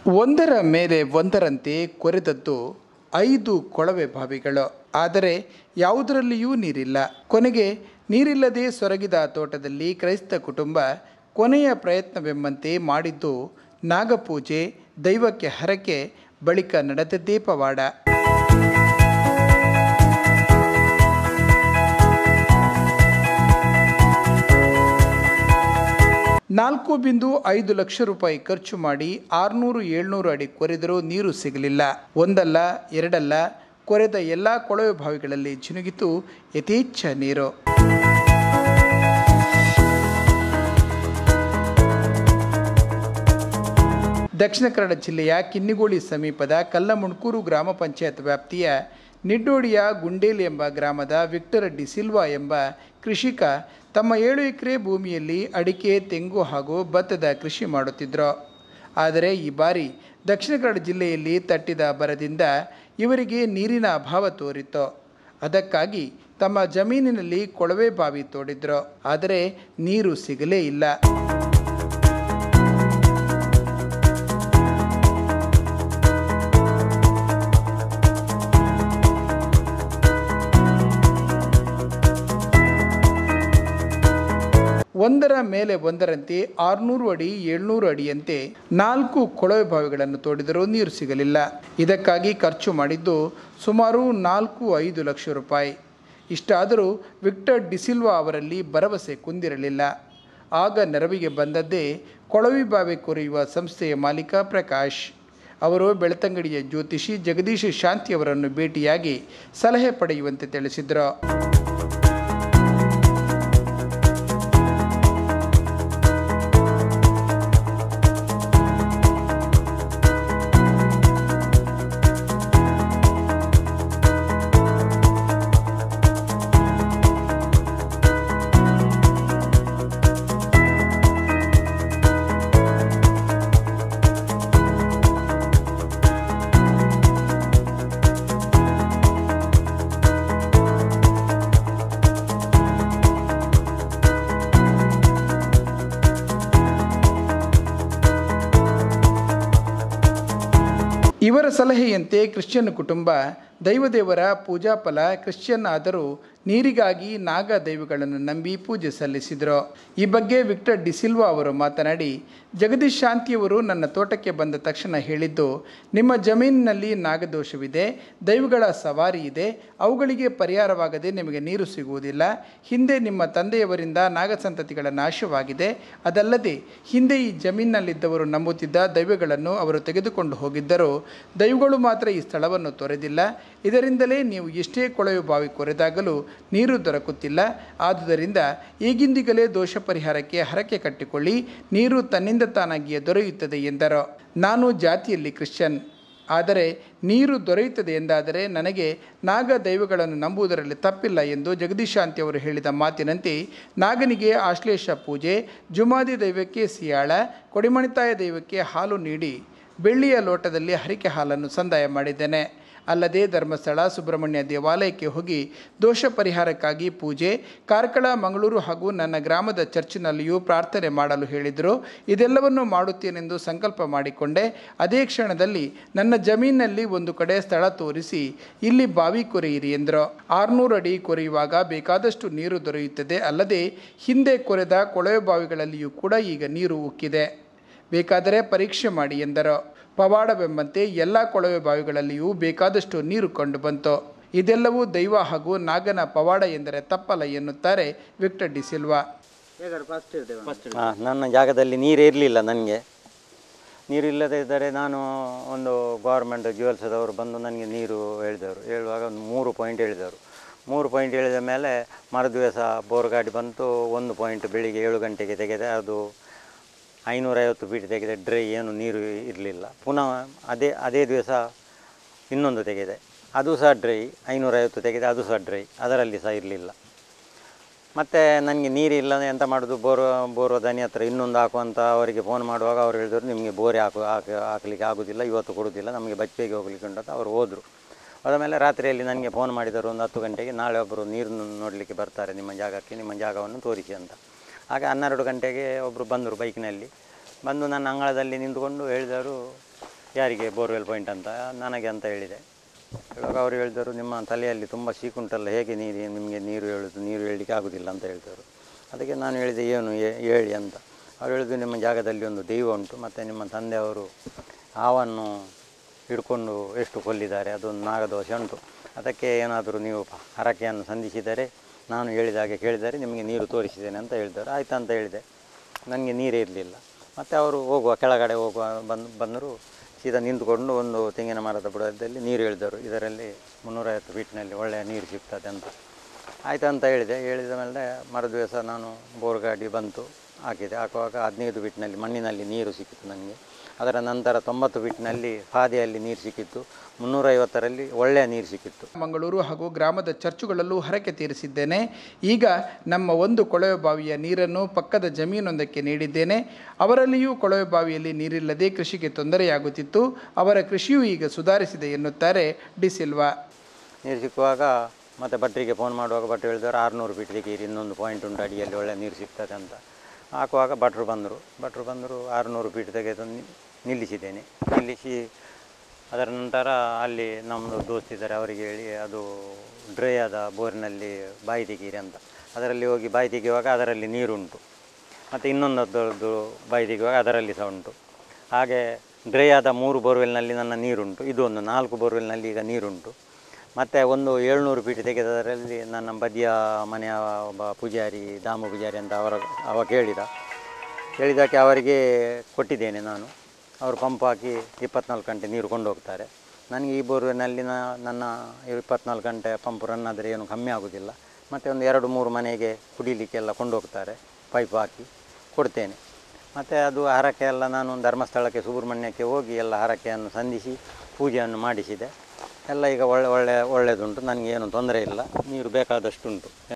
ಒಂದರ ಮೇಲೆ ಒಂದರಂತೆ ಕೊರೆದದ್ದು ಐದು ಕೊಳವೆ ಬಾವಿಗಳು ಆದರೆ ಯಾವುದರಲ್ಲಿಯೂ ನೀರಿಲ್ಲ ಕೊನೆಗೆ ನೀರಿಲ್ಲದೆ ಸೊರಗಿದ ತೋಟದಲ್ಲಿ ಕ್ರೈಸ್ತ ಕುಟುಂಬ ಕೊನೆಯ ಪ್ರಯತ್ನವೆಂಬಂತೆ ಮಾಡಿದ್ದು ನಾಗಪೂಜೆ ದೈವಕ್ಕೆ ಹರಕೆ ಬಳಿಕ ನಡೆದದ್ದೇ ಪವಾಡ ನಾಲ್ಕು ಬಿಂದು ಐದು ಲಕ್ಷ ರೂಪಾಯಿ ಖರ್ಚು ಮಾಡಿ ಆರುನೂರು ಏಳ್ನೂರು ಅಡಿ ಕೊರೆದರೂ ನೀರು ಸಿಗಲಿಲ್ಲ ಒಂದಲ್ಲ ಎರಡಲ್ಲ ಕೊರೆದ ಎಲ್ಲ ಕೊಳವೆ ಬಾವಿಗಳಲ್ಲಿ ಜಿನುಗಿತು ಯಥೇಚ್ಛ ನೀರು ದಕ್ಷಿಣ ಕನ್ನಡ ಜಿಲ್ಲೆಯ ಕಿನ್ನಿಗೋಳಿ ಸಮೀಪದ ಕಲ್ಲಮುಣ್ಕೂರು ಗ್ರಾಮ ಪಂಚಾಯತ್ ವ್ಯಾಪ್ತಿಯ ನಿಡ್ಡೋಡಿಯ ಗುಂಡೇಲಿ ಎಂಬ ಗ್ರಾಮದ ವಿಕ್ಟರ್ ಡಿ ಸಿಲ್ವಾ ಎಂಬ ಕೃಷಿಕ ತಮ್ಮ ಏಳು ಎಕರೆ ಭೂಮಿಯಲ್ಲಿ ಅಡಿಕೆ ತೆಂಗು ಹಾಗೂ ಭತ್ತದ ಕೃಷಿ ಮಾಡುತ್ತಿದ್ದರು ಆದರೆ ಈ ಬಾರಿ ದಕ್ಷಿಣ ಕನ್ನಡ ಜಿಲ್ಲೆಯಲ್ಲಿ ತಟ್ಟಿದ ಬರದಿಂದ ಇವರಿಗೆ ನೀರಿನ ಅಭಾವ ತೋರಿತು ಅದಕ್ಕಾಗಿ ತಮ್ಮ ಜಮೀನಿನಲ್ಲಿ ಕೊಳವೆ ಬಾವಿ ತೋಡಿದ್ರು ಆದರೆ ನೀರು ಸಿಗಲೇ ಇಲ್ಲ ಒಂದರ ಮೇಲೆ ಒಂದರಂತೆ ಆರುನೂರು ಅಡಿ ಏಳ್ನೂರು ಅಡಿಯಂತೆ ನಾಲ್ಕು ಕೊಳವೆ ಬಾವಿಗಳನ್ನು ತೋಡಿದರೂ ನೀರು ಸಿಗಲಿಲ್ಲ ಇದಕ್ಕಾಗಿ ಖರ್ಚು ಮಾಡಿದ್ದು ಸುಮಾರು ನಾಲ್ಕು ಐದು ಲಕ್ಷ ರೂಪಾಯಿ ಇಷ್ಟಾದರೂ ವಿಕ್ಟರ್ ಡಿಸಿಲ್ವಾ ಅವರಲ್ಲಿ ಭರವಸೆ ಕುಂದಿರಲಿಲ್ಲ ಆಗ ನೆರವಿಗೆ ಬಂದದ್ದೇ ಕೊಳವೆ ಬಾವಿ ಕೊರೆಯುವ ಸಂಸ್ಥೆಯ ಮಾಲೀಕ ಪ್ರಕಾಶ್ ಅವರು ಬೆಳ್ತಂಗಡಿಯ ಜ್ಯೋತಿಷಿ ಜಗದೀಶ್ ಶಾಂತಿ ಅವರನ್ನು ಭೇಟಿಯಾಗಿ ಸಲಹೆ ಪಡೆಯುವಂತೆ ತಿಳಿಸಿದರು ಇವರ ಸಲಹೆಯಂತೆ ಕ್ರಿಶ್ಚಿಯನ್ ಕುಟುಂಬ ದೈವದೇವರ ಪೂಜಾ ಫಲ ಕ್ರಿಶ್ಚಿಯನ್ ಆದರೂ ನೀರಿಗಾಗಿ ನಾಗ ದೈವಗಳನ್ನು ನಂಬಿ ಪೂಜೆ ಸಲ್ಲಿಸಿದರು ಈ ಬಗ್ಗೆ ವಿಕ್ಟರ್ ಡಿಸಿಲ್ವಾ ಅವರು ಮಾತನಾಡಿ ಜಗದೀಶ್ ಶಾಂತಿಯವರು ನನ್ನ ತೋಟಕ್ಕೆ ಬಂದ ತಕ್ಷಣ ಹೇಳಿದ್ದು ನಿಮ್ಮ ಜಮೀನಿನಲ್ಲಿ ನಾಗದೋಷವಿದೆ ದೈವಗಳ ಸವಾರಿ ಇದೆ ಅವುಗಳಿಗೆ ಪರಿಹಾರವಾಗದೆ ನಿಮಗೆ ನೀರು ಸಿಗುವುದಿಲ್ಲ ಹಿಂದೆ ನಿಮ್ಮ ತಂದೆಯವರಿಂದ ನಾಗಸಂತತಿಗಳ ನಾಶವಾಗಿದೆ ಅದಲ್ಲದೆ ಹಿಂದೆ ಈ ಜಮೀನಿನಲ್ಲಿದ್ದವರು ನಂಬುತ್ತಿದ್ದ ದೈವಗಳನ್ನು ಅವರು ತೆಗೆದುಕೊಂಡು ಹೋಗಿದ್ದರು ದೈವಗಳು ಮಾತ್ರ ಈ ಸ್ಥಳವನ್ನು ತೊರೆದಿಲ್ಲ ಇದರಿಂದಲೇ ನೀವು ಎಷ್ಟೇ ಕೊಳವೆ ಬಾವಿ ಕೊರೆದಾಗಲೂ ನೀರು ದೊರಕುತ್ತಿಲ್ಲ ಆದುದರಿಂದ ಈಗಿಂದಿಗಲೇ ದೋಷ ಪರಿಹಾರಕ್ಕೆ ಹರಕೆ ಕಟ್ಟಿಕೊಳ್ಳಿ ನೀರು ತನ್ನಿಂದ ತಾನಾಗಿಯೇ ದೊರೆಯುತ್ತದೆ ಎಂದರು ನಾನು ಜಾತಿಯಲ್ಲಿ ಕ್ರಿಶ್ಚಿಯನ್ ಆದರೆ ನೀರು ದೊರೆಯುತ್ತದೆ ಎಂದಾದರೆ ನನಗೆ ನಾಗ ದೈವಗಳನ್ನು ನಂಬುವುದರಲ್ಲಿ ತಪ್ಪಿಲ್ಲ ಎಂದು ಜಗದೀಶ್ ಶಾಂತಿ ಅವರು ಹೇಳಿದ ಮಾತಿನಂತೆ ನಾಗನಿಗೆ ಆಶ್ಲೇಷ ಪೂಜೆ ಜುಮಾದಿ ದೈವಕ್ಕೆ ಸಿಯಾಳ ಕೊಡಿಮಣಿತಾಯ ದೈವಕ್ಕೆ ಹಾಲು ನೀಡಿ ಬೆಳ್ಳಿಯ ಲೋಟದಲ್ಲಿ ಹರಿಕೆ ಹಾಲನ್ನು ಸಂದಾಯ ಮಾಡಿದ್ದೇನೆ ಅಲ್ಲದೆ ಧರ್ಮಸ್ಥಳ ಸುಬ್ರಹ್ಮಣ್ಯ ದೇವಾಲಯಕ್ಕೆ ಹೋಗಿ ದೋಷ ಪರಿಹಾರಕ್ಕಾಗಿ ಪೂಜೆ ಕಾರ್ಕಳ ಮಂಗಳೂರು ಹಾಗೂ ನನ್ನ ಗ್ರಾಮದ ಚರ್ಚಿನಲ್ಲಿಯೂ ಪ್ರಾರ್ಥನೆ ಮಾಡಲು ಹೇಳಿದರು ಇದೆಲ್ಲವನ್ನು ಮಾಡುತ್ತೇನೆಂದು ಸಂಕಲ್ಪ ಮಾಡಿಕೊಂಡೆ ಅದೇ ಕ್ಷಣದಲ್ಲಿ ನನ್ನ ಜಮೀನಿನಲ್ಲಿ ಒಂದು ಕಡೆ ಸ್ಥಳ ತೋರಿಸಿ ಇಲ್ಲಿ ಬಾವಿ ಕೊರೆಯಿರಿ ಎಂದರು ಆರುನೂರು ಅಡಿ ಕೊರೆಯುವಾಗ ಬೇಕಾದಷ್ಟು ನೀರು ದೊರೆಯುತ್ತದೆ ಅಲ್ಲದೆ ಹಿಂದೆ ಕೊರೆದ ಕೊಳವೆ ಬಾವಿಗಳಲ್ಲಿಯೂ ಕೂಡ ಈಗ ನೀರು ಉಕ್ಕಿದೆ ಬೇಕಾದರೆ ಪರೀಕ್ಷೆ ಮಾಡಿ ಎಂದರು ಪವಾಡವೆಂಬಂತೆ ಎಲ್ಲ ಕೊಳವೆ ಬಾವಿಗಳಲ್ಲಿಯೂ ಬೇಕಾದಷ್ಟು ನೀರು ಕಂಡು ಬಂತು ಇದೆಲ್ಲವೂ ದೈವ ಹಾಗೂ ನಾಗನ ಪವಾಡ ಎಂದರೆ ತಪ್ಪಲ್ಲ ಎನ್ನುತ್ತಾರೆ ವಿಕ್ಟರ್ ಡಿ ಸಿಲ್ವಾ ಹಾಂ ನನ್ನ ಜಾಗದಲ್ಲಿ ನೀರೇ ಇರಲಿಲ್ಲ ನನಗೆ ನೀರಿಲ್ಲದೇ ಇದ್ದರೆ ನಾನು ಒಂದು ಗೌರ್ಮೆಂಟ್ ಜ್ಯುವೆಲ್ಸದವರು ಬಂದು ನನಗೆ ನೀರು ಹೇಳಿದವರು ಹೇಳುವಾಗ ಒಂದು ಮೂರು ಪಾಯಿಂಟ್ ಹೇಳಿದವರು ಮೂರು ಪಾಯಿಂಟ್ ಹೇಳಿದ ಮೇಲೆ ಮರುದಿವಸ ಬೋರ್ ಗಾಡಿ ಬಂತು ಒಂದು ಪಾಯಿಂಟ್ ಬೆಳಿಗ್ಗೆ ಏಳು ಗಂಟೆಗೆ ತೆಗೆದೆ ಅದು ಐನೂರೈವತ್ತು ಫೀಟ್ ತೆಗೆದೆ ಡ್ರೈ ಏನು ನೀರು ಇರಲಿಲ್ಲ ಪುನಃ ಅದೇ ಅದೇ ದಿವಸ ಇನ್ನೊಂದು ತೆಗೆದೆ ಅದು ಸಹ ಡ್ರೈ ಐನೂರೈವತ್ತು ತೆಗೆದೆ ಅದು ಸಹ ಡ್ರೈ ಅದರಲ್ಲಿ ಸಹ ಇರಲಿಲ್ಲ ಮತ್ತು ನನಗೆ ನೀರಿಲ್ಲ ಎಂತ ಮಾಡೋದು ಬೋರ್ ಬೋರ್ ದನಿ ಹತ್ರ ಇನ್ನೊಂದು ಹಾಕುವಂತ ಅವರಿಗೆ ಫೋನ್ ಮಾಡುವಾಗ ಅವ್ರು ಹೇಳಿದ್ರು ನಿಮಗೆ ಬೋರೆ ಹಾಕು ಹಾಕಿ ಹಾಕಲಿಕ್ಕೆ ಆಗೋದಿಲ್ಲ ಇವತ್ತು ಕೊಡೋದಿಲ್ಲ ನಮಗೆ ಬಚ್ಚೆಗೆ ಹೋಗ್ಲಿಕ್ಕೆ ಉಂಟು ಅಂತ ಅವರು ಹೋದರು ಹೋದ ಮೇಲೆ ರಾತ್ರಿಯಲ್ಲಿ ನನಗೆ ಫೋನ್ ಮಾಡಿದರು ಒಂದು ಹತ್ತು ಗಂಟೆಗೆ ನಾಳೆ ಒಬ್ಬರು ನೀರು ನೋಡಲಿಕ್ಕೆ ಬರ್ತಾರೆ ನಿಮ್ಮ ಜಾಗಕ್ಕೆ ನಿಮ್ಮ ಜಾಗವನ್ನು ತೋರಿಸಿ ಅಂತ ಆಗ ಹನ್ನೆರಡು ಗಂಟೆಗೆ ಒಬ್ಬರು ಬಂದರು ಬೈಕ್ನಲ್ಲಿ ಬಂದು ನನ್ನ ಅಂಗಳದಲ್ಲಿ ನಿಂತುಕೊಂಡು ಹೇಳಿದರು ಯಾರಿಗೆ ಬೋರ್ವೆಲ್ ಪಾಯಿಂಟ್ ಅಂತ ನನಗೆ ಅಂತ ಹೇಳಿದೆ ಹೇಳುವಾಗ ಅವರು ಹೇಳಿದರು ನಿಮ್ಮ ತಲೆಯಲ್ಲಿ ತುಂಬ ಸೀಕುಂಟಲ್ಲ ಹೇಗೆ ನೀರು ನಿಮಗೆ ನೀರು ಹೇಳೋದು ನೀರು ಹೇಳಲಿಕ್ಕೆ ಆಗೋದಿಲ್ಲ ಅಂತ ಹೇಳ್ತಾರೆ ಅದಕ್ಕೆ ನಾನು ಹೇಳಿದೆ ಏನು ಹೇ- ಹೇಳಿ ಅಂತ ಅವ್ರು ಹೇಳಿದ್ರು ನಿಮ್ಮ ಜಾಗದಲ್ಲಿ ಒಂದು ದೈವ ಉಂಟು ಮತ್ತು ನಿಮ್ಮ ತಂದೆಯವರು ಹಾವನ್ನು ಹಿಡ್ಕೊಂಡು ಎಷ್ಟು ಕೊಲ್ಲಿದ್ದಾರೆ ಅದೊಂದು ನಾಗದೋಷ ಉಂಟು ಅದಕ್ಕೆ ಏನಾದರೂ ನೀವು ಹರಕೆಯನ್ನು ಸಂಧಿಸಿದರೆ ನಾನು ಹೇಳಿದ ಹಾಗೆ ಕೇಳಿದರೆ ನಿಮಗೆ ನೀರು ತೋರಿಸಿದ್ದೇನೆ ಅಂತ ಹೇಳಿದ್ದಾರೆ ಆಯ್ತು ಅಂತ ಹೇಳಿದೆ ನನಗೆ ನೀರೇ ಇರಲಿಲ್ಲ ಮತ್ತು ಅವರು ಹೋಗುವ ಕೆಳಗಡೆ ಹೋಗುವ ಬಂದು ಬಂದರು ಸೀದಾ ನಿಂತುಕೊಂಡು ಒಂದು ತೆಂಗಿನ ಮರದ ಬುಡದಲ್ಲಿ ನೀರು ಹೇಳಿದರು ಇದರಲ್ಲಿ ಮುನ್ನೂರೈವತ್ತು ಫೀಟ್ನಲ್ಲಿ ಒಳ್ಳೆಯ ನೀರು ಸಿಗ್ತದೆ ಅಂತ ಆಯ್ತು ಅಂತ ಹೇಳಿದೆ ಹೇಳಿದ ಮೇಲೆ ಮರು ದಿವಸ ನಾನು ಬೋರ್ ಗಾಡಿ ಬಂತು ಹಾಕಿದೆ ಹಾಕುವಾಗ ಹದಿನೈದು ಫೀಟ್ನಲ್ಲಿ ಮಣ್ಣಿನಲ್ಲಿ ನೀರು ಸಿಕ್ಕಿತು ನನಗೆ ಅದರ ನಂತರ ತೊಂಬತ್ತು ಫೀಟ್ನಲ್ಲಿ ಹಾದಿಯಲ್ಲಿ ನೀರು ಸಿಕ್ಕಿತ್ತು ಮುನ್ನೂರೈವತ್ತರಲ್ಲಿ ಒಳ್ಳೆಯ ನೀರು ಸಿಕ್ಕಿತ್ತು ಮಂಗಳೂರು ಹಾಗೂ ಗ್ರಾಮದ ಚರ್ಚುಗಳಲ್ಲೂ ಹರಕೆ ತೀರಿಸಿದ್ದೇನೆ ಈಗ ನಮ್ಮ ಒಂದು ಕೊಳವೆ ಬಾವಿಯ ನೀರನ್ನು ಪಕ್ಕದ ಜಮೀನೊಂದಕ್ಕೆ ನೀಡಿದ್ದೇನೆ ಅವರಲ್ಲಿಯೂ ಕೊಳವೆ ಬಾವಿಯಲ್ಲಿ ನೀರಿಲ್ಲದೆ ಕೃಷಿಗೆ ತೊಂದರೆಯಾಗುತ್ತಿತ್ತು ಅವರ ಕೃಷಿಯೂ ಈಗ ಸುಧಾರಿಸಿದೆ ಎನ್ನುತ್ತಾರೆ ಡಿಸಿಲ್ವಾ ನೀರು ಸಿಕ್ಕುವಾಗ ಮತ್ತು ಭಟ್ರಿಗೆ ಫೋನ್ ಮಾಡುವಾಗ ಭಟ್ರು ಹೇಳಿದ್ದಾರೆ ಆರುನೂರು ಫೀಟ್ ತೆಗೀರಿ ಇನ್ನೊಂದು ಪಾಯಿಂಟ್ ಉಂಟು ಅಡಿಯಲ್ಲಿ ಒಳ್ಳೆ ನೀರು ಸಿಗ್ತದೆ ಅಂತ ಹಾಕುವಾಗ ಭಟ್ರು ಬಂದರು ಭಟ್ರು ಬಂದರು ಆರುನೂರು ಫೀಟ್ ತೆಗೆದು ನಿ- ನಿಲ್ಲಿಸಿದ್ದೇನೆ ನಿಲ್ಲಿಸಿ ಅದರ ನಂತರ ಅಲ್ಲಿ ನಮ್ಮದು ದೋಸ್ತಿದ್ದಾರೆ ಅವರಿಗೆ ಹೇಳಿ ಅದು ಡ್ರೈ ಆದ ಬೋರಿನಲ್ಲಿ ಬಾಯಿ ತೆಗೀರಿ ಅಂತ ಅದರಲ್ಲಿ ಹೋಗಿ ಬಾಯಿ ತೆಗೆಯುವಾಗ ಅದರಲ್ಲಿ ನೀರುಂಟು ಮತ್ತು ಇನ್ನೊಂದದ್ದು ಬಾಯಿ ತೆಗೆಯುವಾಗ ಅದರಲ್ಲಿ ಸಹ ಉಂಟು ಹಾಗೆ ಡ್ರೈ ಆದ ಮೂರು ಬೋರ್ವೆಲ್ನಲ್ಲಿ ನನ್ನ ನೀರುಂಟು ಇದು ಒಂದು ನಾಲ್ಕು ಬೋರ್ವೆಲ್ನಲ್ಲಿ ಈಗ ನೀರುಂಟು ಮತ್ತು ಒಂದು ಏಳ್ನೂರು ಫೀಟ್ ತೆಗೆದದರಲ್ಲಿ ನನ್ನ ಬದಿಯ ಮನೆಯ ಒಬ್ಬ ಪೂಜಾರಿ ದಾಮ ಪೂಜಾರಿ ಅಂತ ಅವರ ಅವ ಕೇಳಿದ ಕೇಳಿದ್ದಕ್ಕೆ ಅವರಿಗೆ ಕೊಟ್ಟಿದ್ದೇನೆ ನಾನು ಅವರು ಪಂಪ್ ಹಾಕಿ ಇಪ್ಪತ್ನಾಲ್ಕು ಗಂಟೆ ನೀರು ಕೊಂಡು ಹೋಗ್ತಾರೆ ನನಗೆ ಈ ಬೋರ್ವೆಲ್ನಲ್ಲಿ ನನ್ನ ಇಪ್ಪತ್ನಾಲ್ಕು ಗಂಟೆ ಪಂಪ್ ರನ್ ಆದರೆ ಏನು ಕಮ್ಮಿ ಆಗೋದಿಲ್ಲ ಮತ್ತು ಒಂದು ಎರಡು ಮೂರು ಮನೆಗೆ ಕುಡಿಲಿಕ್ಕೆಲ್ಲ ಕೊಂಡು ಹೋಗ್ತಾರೆ ಪೈಪ್ ಹಾಕಿ ಕೊಡ್ತೇನೆ ಮತ್ತು ಅದು ಹರಕೆ ಎಲ್ಲ ನಾನು ಧರ್ಮಸ್ಥಳಕ್ಕೆ ಸುಬ್ರಹ್ಮಣ್ಯಕ್ಕೆ ಹೋಗಿ ಎಲ್ಲ ಹರಕೆಯನ್ನು ಸಂಧಿಸಿ ಪೂಜೆಯನ್ನು ಮಾಡಿಸಿದೆ ಎಲ್ಲ ಈಗ ಒಳ್ಳೆ ಒಳ್ಳೆ ಒಳ್ಳೆಯದುಂಟು ನನಗೇನು ತೊಂದರೆ ಇಲ್ಲ ನೀರು ಬೇಕಾದಷ್ಟುಂಟು